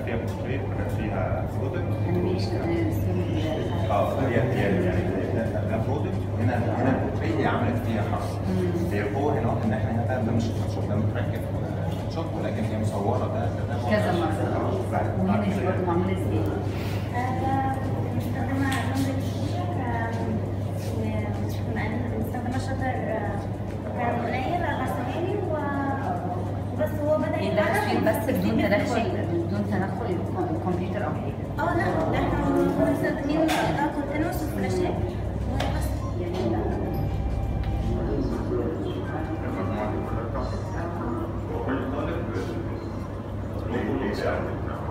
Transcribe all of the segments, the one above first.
فيها بورتريت حاجات فيها برودكت انيميشن اه هي هي يعني ده- ده برودكت وهنا هنا البورتريت هي عملت فيها حرف هي القوه هنا ان احنا هنا ده- ده مش فوتوشوب ده متركب فوتوشوب ولكن هي مصوره ده ده ده كذا مرة. آه، بعد- وهنا بعد دي كده برضه معمولة ازاي؟ مستخدمة لون مستخدمة شطر كان قليل أربع ثواني وبس هو بدأ يعني ده يتعرف تصوير بس بدون في تدخل شيء. بدون تدخل الكمبيوتر او حاجة اه لا ده احنا مستخدمين ده كونتينوس وفلاشات وبس يعني لا وكل طالب له بتاعه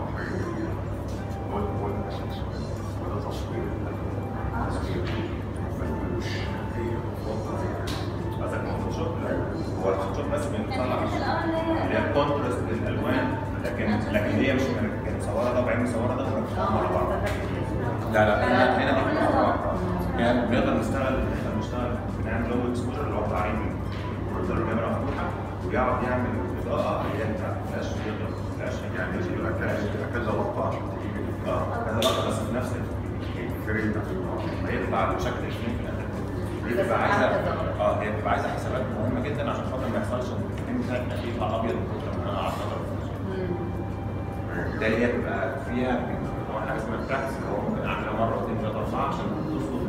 قصدك فوتوشوب لا هو الفوتوشوب بس بنطلع اللي هي الكونتراست للالوان لكن لكن هي مش كانت مصوره طبعا مصوره ده مركبهم على بعض لا لا هنا هنا دي كلها مع بعض. يعني بنقدر نشتغل نقدر نشتغل بنعمل لو اكسبوجر اللي هو تعريض بنفضل الكاميرا مفتوحه ويقعد يعمل اضاءه اللي هي بتاعت الفلاش يضرب الفلاش يعني مش يبقى فلاش كذا لقطه عشان تجيب اه كذا لقطه بس في نفس الفريم ده هي بتبقى على شكل الفيلم في الاخر هي بتبقى عايزه اه هي بتبقى عايزه حسابات مهمه جدا عشان خاطر ما يحصلش ان الفيلم بتاعك يطلع ابيض من كتر ما انا قعدت اضرب بالتالي هي بتبقى فيها طبعا حاجه اسمها براكتس اللي هو ممكن اعملها مره واثنين ثلاثه اربعه عشان تظبط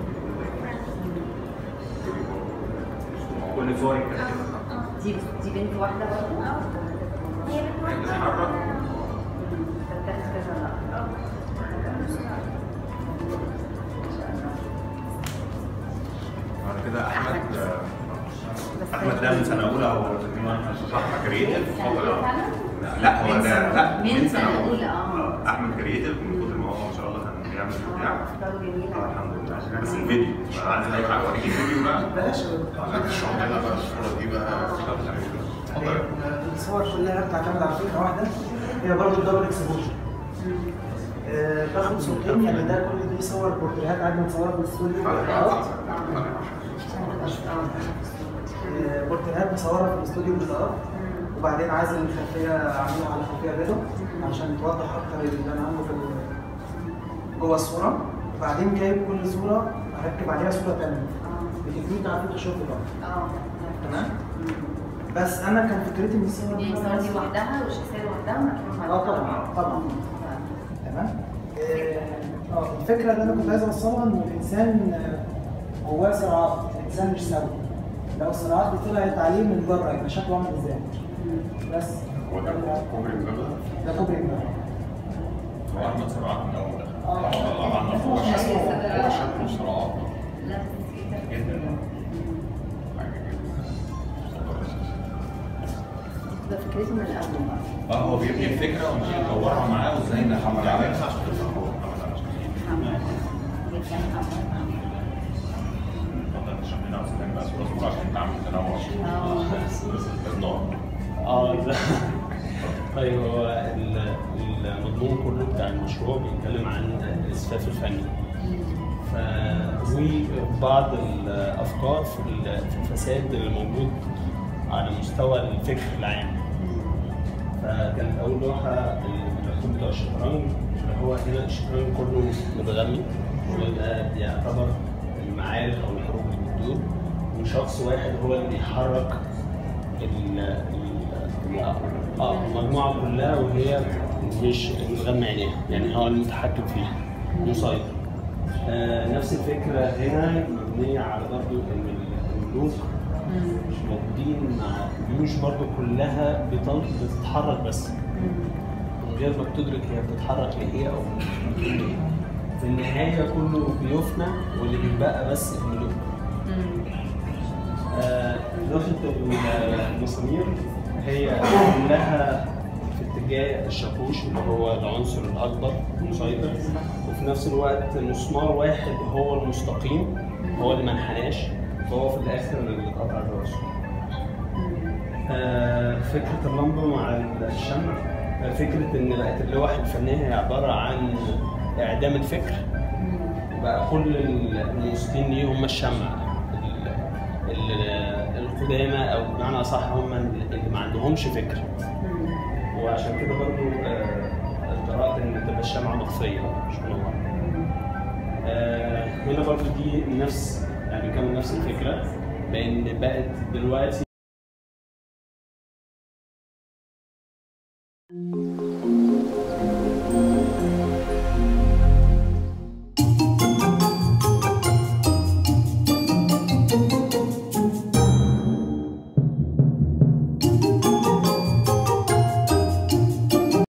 كل صور كده دي دي بنت واحدة برضه اه هي بتوقع بتتحرك بتاخد كذا لقطة. بعد كده احمد آه، بس احمد ده من سنه اولى هو احمد كرييتيف فعلا؟ لا هو ده لا من سنة أولى، آه. احمد كرييتيف من كتر ما هو ما شاء الله كان بيعمل بتاع افكاره اه جميلة الحمد لله بس الفيديو انا عايز اوريك الفيديو بقى بلاش الشغلانه بقى الصوره دي بقى اتفضل الصور كلها بتعتمد على فكره واحده هي برضه الدبل اكسبوجر آه، باخد صورتين يعني ده كل دي صور بورتريهات عادي متصوره في الاستوديو بالإضاءات. آه، بورتريهات مصوره في الاستوديو بالاضاءات وبعدين عايز الخلفيه اعملها على خلفيه بيضاء عشان توضح اكتر اللي انا عامله في ال- جوه الصوره وبعدين جايب كل صوره اركب عليها صوره ثانيه بتكنيك على فوتوشوب بقى اه تمام بس انا كان فكرتي من الصور يعني الصور دي لوحدها والشخصية لوحدها ومركبهم على اه بعض. طبعا طبعا تمام اه آه، الفكره اللي انا كنت عايز اوصلها ان الانسان آه، جواه صراعات الانسان مش سوي لو الصراعات دي طلعت عليه من بره يبقى شكله عامل ازاي بس هو ده كوبري المبلغ ده كوبري المرأة. هو احمد سرعات من اول ده اه طبعا هو شكله هو شكله صراعات لا بس كده. جدا ده فكرته من الأول بقى اه هو بيبني الفكره ونجي ندورها معاه وازاي نعمل عليها عشان تطلع هو محمد جدا محمد اتفضل اشرح لنا وسلم بقى صوره صوره عشان تعمل تنوع اه بالنار اه ده طيب هو ال- المضمون كله بتاع المشروع بيتكلم عن الاسفاف الفني ف وبعض الافكار في ال- في الفساد اللي موجود على مستوى الفكر العام فكانت اول لوحه اللي بتاع الشطرنج اللي هو هنا الشطرنج كله متغني وده بيعتبر المعارك او الحروب اللي بتدور وشخص واحد هو اللي بيحرك ال ال- اه المجموعه كلها وهي مش متغمى عينيها يعني هو المتحكم فيها مسيطر آه نفس الفكره هنا مبنيه على برضه ان الملوك مش موجودين مع الجيوش برضه كلها بتن- بتتحرك بس من غير ما بتدرك هي بتتحرك لايه او ممكن لايه في النهايه كله بيفنى واللي بيتبقى بس الملوك آه، لوحة المسامير هي كلها في اتجاه الشاكوش اللي هو العنصر الأكبر المسيطر وفي نفس الوقت مسمار واحد هو المستقيم هو اللي ما انحناش فهو في الآخر اللي قطع الراس. آه، فكرة اللمبة مع الشمع آه، فكرة إن بقت اللوح الفنية هي عبارة عن إعدام الفكر بقى كل الموسيقيين ليه هم الشمع ال- ال- القدامى او بمعنى اصح هم اللي ما عندهمش فكر وعشان كده برضو آه، قرات ان بتبقى الشمعه مطفيه مش منوره آه، هنا برضو دي نفس يعني بيكمل نفس الفكره بان بقت دلوقتي